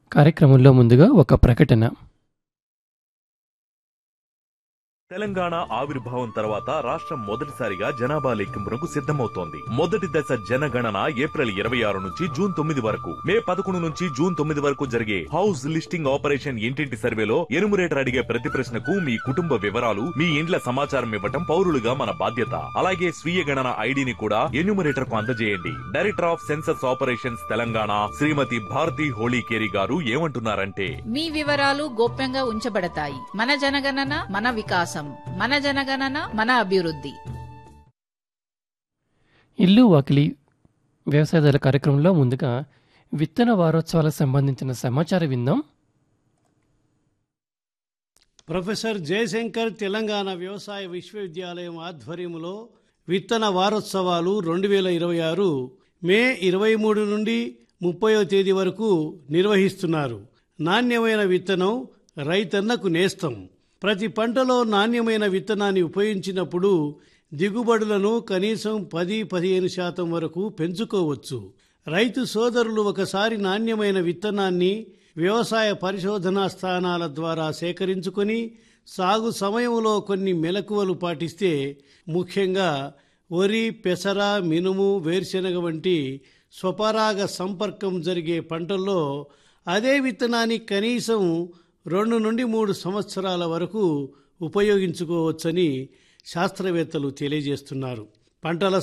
కార్యక్రమంలో ముందుగా ఒక ప్రకటన తెలంగాణ ఆవిర్భావం తర్వాత రాష్ట్రం మొదటిసారిగా జనాభా లెక్కింపునకు సిద్ధమవుతోంది మొదటి దశ జనగణన ఏప్రిల్ ఇరవై ఆరు నుంచి జూన్ తొమ్మిది వరకు మే పదకొండు నుంచి జూన్ తొమ్మిది వరకు జరిగే హౌస్ లిస్టింగ్ ఆపరేషన్ ఇంటింటి సర్వేలో ఎనుమరేటర్ అడిగే ప్రతి ప్రశ్నకు మీ కుటుంబ వివరాలు మీ ఇండ్ల సమాచారం ఇవ్వటం పౌరులుగా మన బాధ్యత అలాగే స్వీయ గణన ఐడిని కూడా ఎన్యూమరేటర్ కు అందజేయండి director of census operations Telangana Shrimati Bharati Holikeri garu ఏమంటున్నారంటే మీ వివరాలు గోప్యంగా ఉంచబడతాయి మన జనగణన మన వికాసం మన జనగణన మన అభివృద్ధి ఇల్లు వాకిలి వ్యవసాయదారుల కార్యక్రమంలో ముందుగా విత్తన వారోత్సవాలకు సంబంధించిన సమాచారం విందాం ప్రొఫెసర్ జయశంకర్ తెలంగాణ వ్యవసాయ విశ్వవిద్యాలయం ఆధ్వర్యంలో విత్తన వారోత్సవాలు రెండు వేల ఇరవై ఆరు మే ఇరవై మూడు నుండి ముప్పయో తేదీ వరకు నిర్వహిస్తున్నారు నాణ్యమైన విత్తనం రైతన్నకు నేస్తం ప్రతి పంటలో నాణ్యమైన విత్తనాన్ని ఉపయోగించినప్పుడు దిగుబడులను కనీసం పది పదిహేను శాతం వరకు పెంచుకోవచ్చు రైతు సోదరులు ఒకసారి నాణ్యమైన విత్తనాన్ని వ్యవసాయ పరిశోధనా స్థానాల ద్వారా సేకరించుకొని సాగు సమయంలో కొన్ని మెలకువలు పాటిస్తే ముఖ్యంగా వరి పెసర మినుము వేరుశెనగ వంటి స్వపరాగ సంపర్కం జరిగే పంటల్లో అదే విత్తనాన్ని కనీసం రెండు నుండి మూడు సంవత్సరాల వరకు ఉపయోగించుకోవచ్చని శాస్త్రవేత్తలు తెలియజేస్తున్నారు పంటల